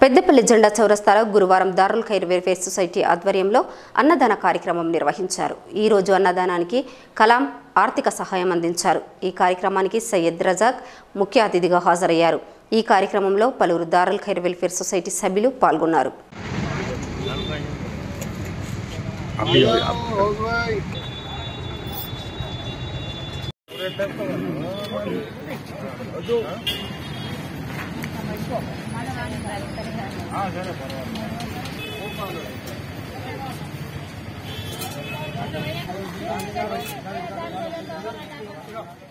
పెద్దపల్లి జెండా చౌరస్తాలో గురువారం దారుల్ ఖైర్ వెల్ఫేర్ సొసైటీ ఆధ్వర్యంలో అన్నదాన కార్యక్రమం నిర్వహించారు ఈ రోజు అన్నదానానికి కలాం ఆర్థిక సహాయం అందించారు ఈ కార్యక్రమానికి సయ్యద్ రజాక్ ముఖ్య అతిథిగా హాజరయ్యారు ఈ కార్యక్రమంలో పలువురు దారుల్ ఖైర్ వెల్ఫేర్ సొసైటీ సభ్యులు పాల్గొన్నారు ఆ